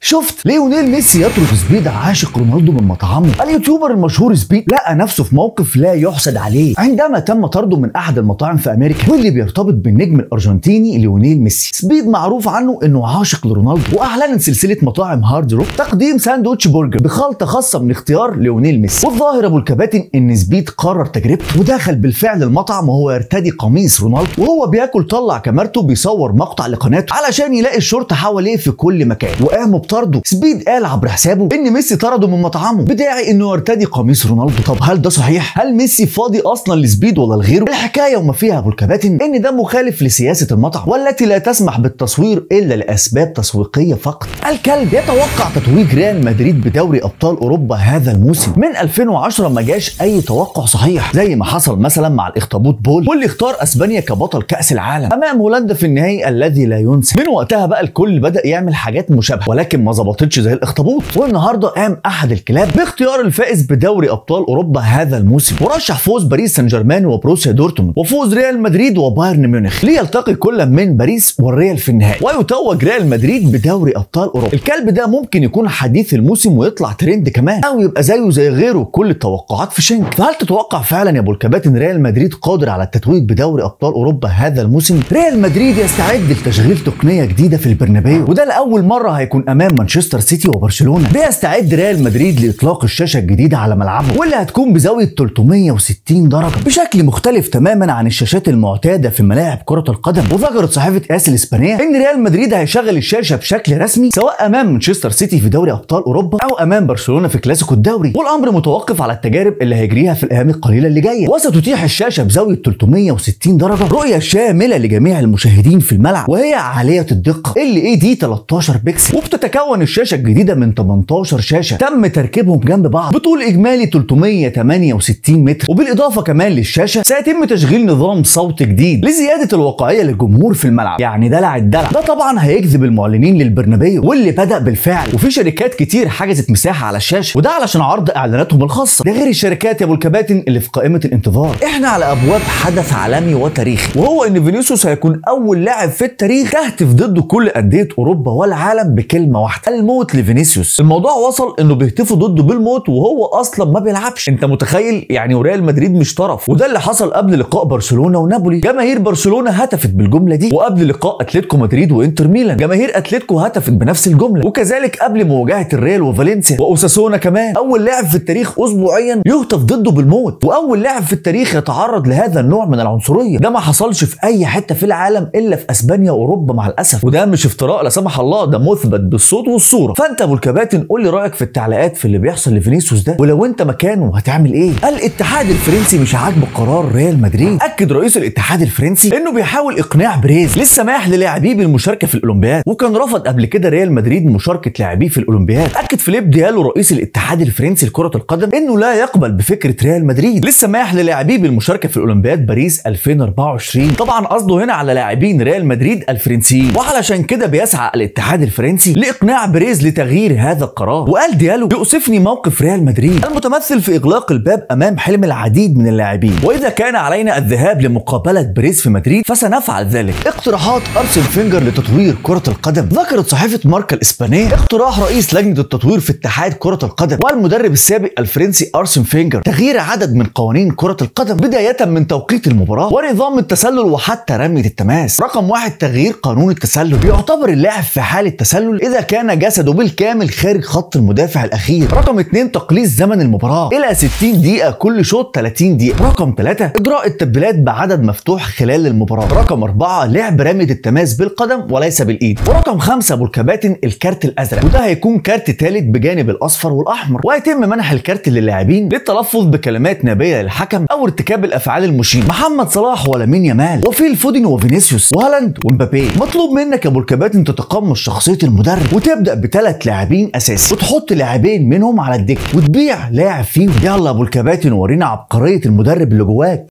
شفت ليونيل ميسي يترك سبيد عاشق رونالدو من مطعمه اليوتيوبر المشهور سبيد لقى نفسه في موقف لا يحسد عليه عندما تم طرده من احد المطاعم في امريكا واللي بيرتبط بالنجم الارجنتيني ليونيل ميسي سبيد معروف عنه انه عاشق لرونالدو واعلنت سلسله مطاعم هارد روك تقديم ساندوتش برجر بخلطه خاصه من اختيار ليونيل ميسي والظاهر ابو الكباتن ان سبيد قرر تجربته ودخل بالفعل المطعم وهو يرتدي قميص رونالدو وهو بياكل طلع كاميرته بيصور مقطع لقناته علشان يلاقي الشرطه حواليه في كل مكان وقاموا بطرده سبيد قال عبر حسابه ان ميسي طرده من مطعمه بداعي انه يرتدي قميص رونالدو طب هل ده صحيح هل ميسي فاضي اصلا لسبيد ولا لغيره الحكايه وما فيها ابو الكباتن ان ده مخالف لسياسه المطعم والتي لا تسمح بالتصوير الا لاسباب تسويقيه فقط الكلب يتوقع تتويج ريال مدريد بدوري ابطال اوروبا هذا الموسم من 2010 ما جاش اي توقع صحيح زي ما حصل مثلا مع الاخطبوط بول واللي اختار اسبانيا كبطل كاس العالم امام هولندا في النهائي الذي لا ينسى من وقتها بقى الكل بدا يعمل حاجات مشابهه ولكن ما ظبطتش زي الاخطبوط والنهارده قام احد الكلاب باختيار الفائز بدوري ابطال اوروبا هذا الموسم ورشح فوز باريس سان جيرمان وبروسيا دورتموند وفوز ريال مدريد وبايرن ميونخ ليلتقي كل من باريس والريال في النهائي ويتوج ريال مدريد بدوري ابطال اوروبا الكلب ده ممكن يكون حديث الموسم ويطلع ترند كمان او يبقى زيه زي غيره كل التوقعات في شنك فهل تتوقع فعلا يا ابو الكباتن ريال مدريد قادر على التتويج بدوري ابطال اوروبا هذا الموسم ريال مدريد يستعد لتشغيل تقنيه جديده في البرنابيو وده لاول مره هيكون امام مانشستر سيتي وبرشلونه بيستعد ريال مدريد لاطلاق الشاشه الجديده على ملعبه واللي هتكون بزاويه 360 درجه بشكل مختلف تماما عن الشاشات المعتاده في ملاعب كره القدم وذكرت صحيفه اس الاسبانيه ان ريال مدريد هيشغل الشاشه بشكل رسمي سواء امام مانشستر سيتي في دوري ابطال اوروبا او امام برشلونه في كلاسيكو الدوري والامر متوقف على التجارب اللي هيجريها في الايام القليله اللي جايه وستتيح الشاشه بزاويه 360 درجه رؤيه شامله لجميع المشاهدين في الملعب وهي عاليه الدقه ال اي دي 13 بكسل وبتتكون الشاشه الجديده من 18 شاشه تم تركيبهم جنب بعض بطول اجمالي 368 متر وبالاضافه كمان للشاشه سيتم تشغيل نظام صوت جديد لزياده الواقعيه للجمهور في الملعب يعني دلع الدلع ده طبعا هيجذب المعلنين للبرنابيو واللي بدا بالفعل وفي شركات كتير حجزت مساحه على الشاشه وده علشان عرض اعلاناتهم الخاصه ده غير الشركات يا ابو الكباتن اللي في قائمه الانتظار احنا على ابواب حدث عالمي وتاريخي وهو ان فينيسيوس هيكون اول لاعب في التاريخ تهتف ضده كل انديه اوروبا والعالم بكلمه واحده الموت لفينيسيوس الموضوع وصل انه بيهتفوا ضده بالموت وهو اصلا ما بيلعبش انت متخيل يعني وريال مدريد مش طرف وده اللي حصل قبل لقاء برشلونه ونابولي جماهير برشلونه هتفت بالجمله دي وقبل لقاء اتلتيكو مدريد وانتر ميلان جماهير اتلتيكو هتفت بنفس الجمله وكذلك قبل مواجهه الريال وفالنسيا واوساسونا كمان اول لاعب في التاريخ اسبوعيا يهتف ضده بالموت واول لاعب في التاريخ يتعرض لهذا النوع من العنصريه ده ما حصلش في اي حته في العالم الا في اسبانيا واوروبا مع الاسف وده مش افتراء لا سمح الله ده مثبت بالصوت والصوره فانت ابو الكباتن قول لي رايك في التعليقات في اللي بيحصل لفينيسيوس ده ولو انت مكانه هتعمل ايه الاتحاد الفرنسي مش عاجبه قرار ريال مدريد اكد رئيس الاتحاد الفرنسي انه بيحاول اقناع بريز للسماح للاعبيه بالمشاركه في الاولمبياد وكان رفض قبل كده ريال مدريد مشاركه لاعبيه في الاولمبياد اكد فيليب ديالو رئيس الاتحاد الفرنسي لكره القدم انه لا يقبل بفكره ريال مدريد للسماح للاعبيه بالمشاركه في الاولمبياد باريس 2024 طبعا قصده هنا على لاعبين ريال مدريد الفرنسيين وعلشان كده بيسعى الاتحاد الفرنسي لاقناع بريز لتغيير هذا القرار وقال ديالو يؤسفني موقف ريال مدريد المتمثل في اغلاق الباب امام حلم العديد من اللاعبين واذا كان علينا الذهاب لمقابله بريز في مدريد فسنفعل ذلك اقتراحات ارسن فينجر لتطوير كره القدم ذكرت صحيفه ماركا الاسبانيه اقتراح رئيس لجنه التطوير في اتحاد كره القدم والمدرب السابق الفرنسي ارسن فينجر تغيير عدد من قوانين كره القدم بدايه من توقيت المباراه ونظام التسلل وحتى رميه التماس رقم واحد تغيير قانون التسلل بيعتبر اللاعب في حاله تسلل اذا كان جسده بالكامل خارج خط المدافع الاخير رقم اثنين تقليص زمن المباراه الى 60 دقيقه كل شوط 30 دقيقه رقم ثلاثة اجراء التبديلات بعدد مفتوح خلال المباراه رقم أربعة لعب رميه التماس بالقدم وليس بالايد ورقم خمسة ابو الكباتن الكارت الازرق وده هيكون كارت ثالث بجانب الاصفر والاحمر وهيتم منح الكارت للاعبين للتلفظ بكلمات نابيه للحكم او ارتكاب الافعال المشينه محمد صلاح ولامين يامال وفيل فودن وفينيسيوس وهالاند ومبابي مطلوب منك يا ابو الكباتن تتقمص شخصيه المدرب وتبدا بثلاث لاعبين اساسي وتحط لاعبين منهم على الدكه وتبيع لاعب فيهم يلا ابو الكباتن ورينا عبقريه المدرب اللي جواك